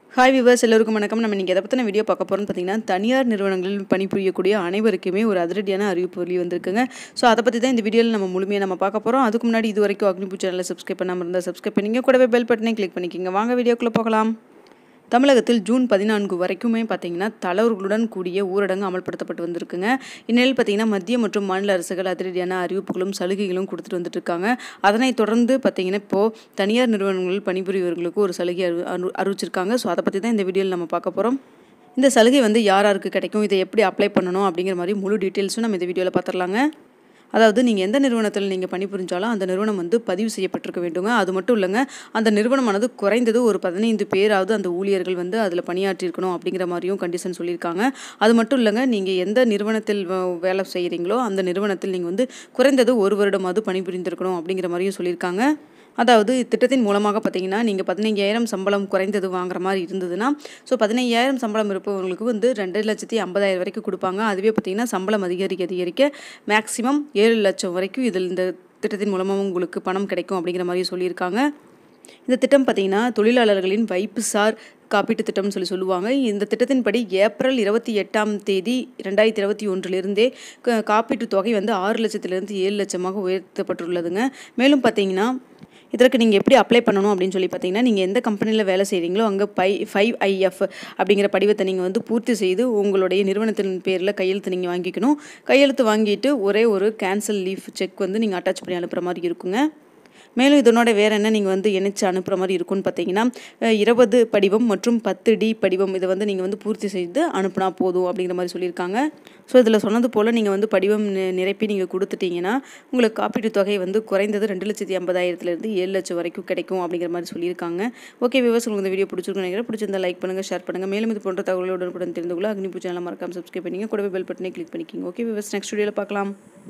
hi viewers எல்லோருக்கும் வணக்கம் நம்ம நீங்கள் எதை பற்றின வீடியோ பார்க்க போகிறோம்னு பார்த்தீங்கன்னா தனியார் நிறுவனங்களில் பணிபுரியக்கூடிய அனைவருக்குமே ஒரு அதிரடியான அறிவிப்பு வெளி வந்திருக்குங்க ஸோ அதை பற்றி தான் இந்த வீடியோவில் நம்ம முழுமையாக நம்ம பார்க்க போகிறோம் அதுக்கு முன்னாடி இது வரைக்கும் அக்னிபூ சேனலை சப்ஸ்கிரைப் பண்ணாமல் இருந்தால் சப்ஸ்கிரைப் பண்ணிங்க கூடவே பெல் பட்டனை கிளிக் பண்ணிக்கிங்க வாங்க வீடியோக்குள்ளே போகலாம் தமிழகத்தில் ஜூன் பதினான்கு வரைக்குமே பார்த்தீங்கன்னா தளர்வுகளுடன் கூடிய ஊரடங்கு அமல்படுத்தப்பட்டு வந்திருக்குங்க இந்நிலையில் பார்த்தீங்கன்னா மத்திய மற்றும் மாநில அரசுகள் அதிரடியான அறிவிப்புகளும் சலுகைகளும் கொடுத்துட்டு வந்துட்டு இருக்காங்க அதனைத் தொடர்ந்து பார்த்தீங்கன்னா இப்போது தனியார் நிறுவனங்களில் பணிபுரியவர்களுக்கு ஒரு சலுகை அறி அறி- அறிவிச்சிருக்காங்க ஸோ அதை பற்றி தான் இந்த வீடியோவில் நம்ம பார்க்க போகிறோம் இந்த சலுகை வந்து யார் யாருக்கு கிடைக்கும் இதை எப்படி அப்ளை பண்ணணும் அப்படிங்கிற மாதிரி முழு டீட்டெயில்ஸும் நம்ம இந்த வீடியோவில் பார்த்துடலாங்க அதாவது நீங்கள் எந்த நிறுவனத்தில் நீங்கள் பணிபுரிஞ்சாலும் அந்த நிறுவனம் வந்து பதிவு செய்யப்பட்டிருக்க வேண்டுங்க அது மட்டும் இல்லைங்க அந்த நிறுவனமானது குறைந்தது ஒரு பதினைந்து பேராவது அந்த ஊழியர்கள் வந்து அதில் பணியாற்றியிருக்கணும் அப்படிங்கிற மாதிரியும் கண்டிஷன் சொல்லியிருக்காங்க அது மட்டும் இல்லைங்க நீங்கள் எந்த நிறுவனத்தில் வ- வேலை செய்கிறீங்களோ அந்த நிறுவனத்தில் நீங்கள் வந்து குறைந்தது ஒரு வருடமாவது பணிபுரிந்திருக்கணும் அப்படிங்கிற மாதிரியும் சொல்லியிருக்காங்க அதாவது திட்டத்தின் மூலமாக பார்த்தீங்கன்னா நீங்கள் பதினைஞ்சாயிரம் சம்பளம் குறைந்தது வாங்குற மாதிரி இருந்ததுன்னா ஸோ பதினைஞ்சாயிரம் சம்பளம் இருப்பவங்களுக்கு வந்து ரெண்டு லட்சத்தி ஐம்பதாயிரம் வரைக்கும் கொடுப்பாங்க அதுவே பார்த்தீங்கன்னா சம்பளம் அதிகரிக்க அதிகரிக்க மேக்ஸிமம் ஏழு லட்சம் வரைக்கும் இதில் இந்த திட்டத்தின் மூலமாக உங்களுக்கு பணம் கிடைக்கும் அப்படிங்கிற மாதிரி சொல்லியிருக்காங்க இந்த திட்டம் பார்த்தீங்கன்னா தொழிலாளர்களின் வைப்புசார் காப்பீட்டு திட்டம்னு சொல்லி சொல்லுவாங்க இந்த திட்டத்தின்படி ஏப்ரல் இருபத்தி எட்டாம் தேதி ரெண்டாயிரத்தி இருபத்தி ஒன்றிலிருந்தே க- காப்பீட்டு தொகை வந்து ஆறு லட்சத்திலிருந்து ஏழு லட்சமாக உயர்த்தப்பட்டுள்ளதுங்க மேலும் பார்த்தீங்கன்னா இதற்கு நீங்கள் எப்படி அப்ளை பண்ணணும் அப்படின்னு சொல்லி பார்த்தீங்கன்னா நீங்கள் எந்த கம்பெனியில் வேலை செய்கிறீங்களோ அங்கே பை ஃபைவ் ஐஎஃப் அப்படிங்கிற படிவத்தை நீங்கள் வந்து பூர்த்தி செய்து உங்களுடைய நிறுவனத்தின் பேரில் கையெழுத்து நீங்கள் வாங்கிக்கணும் கையெழுத்து வாங்கிட்டு ஒரே ஒரு கேன்சல் லீஃப் செக் வந்து நீங்கள் அட்டாச் பண்ணி அனுப்புகிற மாதிரி இருக்குங்க மேலும் இதனோட வேறு என்ன நீங்கள் வந்து இணைச்சு அனுப்புகிற மாதிரி இருக்கும்னு பார்த்தீங்கன்னா அஹ், இருபது படிவம் மற்றும் பத்து டி படிவம் இதை வந்து நீங்கள் வந்து பூர்த்தி செய்து அனுப்புனா போதும் அப்படிங்கிற மாதிரி சொல்லியிருக்காங்க ஸோ இதில் சொன்னது போல் நீங்கள் வந்து படிவம் நி- நிரப்பி நீங்கள் கொடுத்துட்டீங்கன்னா உங்களுக்கு காப்பீட்டு தொகை வந்து குறைந்தது ரெண்டு லட்சத்தி ஐம்பதாயிரத்துலேருந்து ஏழு லட்சம் வரைக்கும் கிடைக்கும் அப்படிங்கிற மாதிரி சொல்லியிருக்காங்க ஓகே விவசாயம் உங்களுக்கு இந்த வீடியோ பிடிச்சிருக்குன்னு நினைக்கிறேன் பிடிச்சிருந்தா லைக் பண்ணுங்கள் ஷேர் பண்ணுங்கள் மேலும் இது போன்ற தகவலோடு உடனுக்குடன் தெரிந்து கொள்ள அக்னிபூ சேனலை மறக்காம சப்ஸ்கிரைப் பண்ணிங்க கூடவே பெல் பட்டனை கிளிக் பண்ணிக்கிங்க ஓகே விவஸ் நெக்ஸ்ட் வீடியோவில் பார்க்கலாம்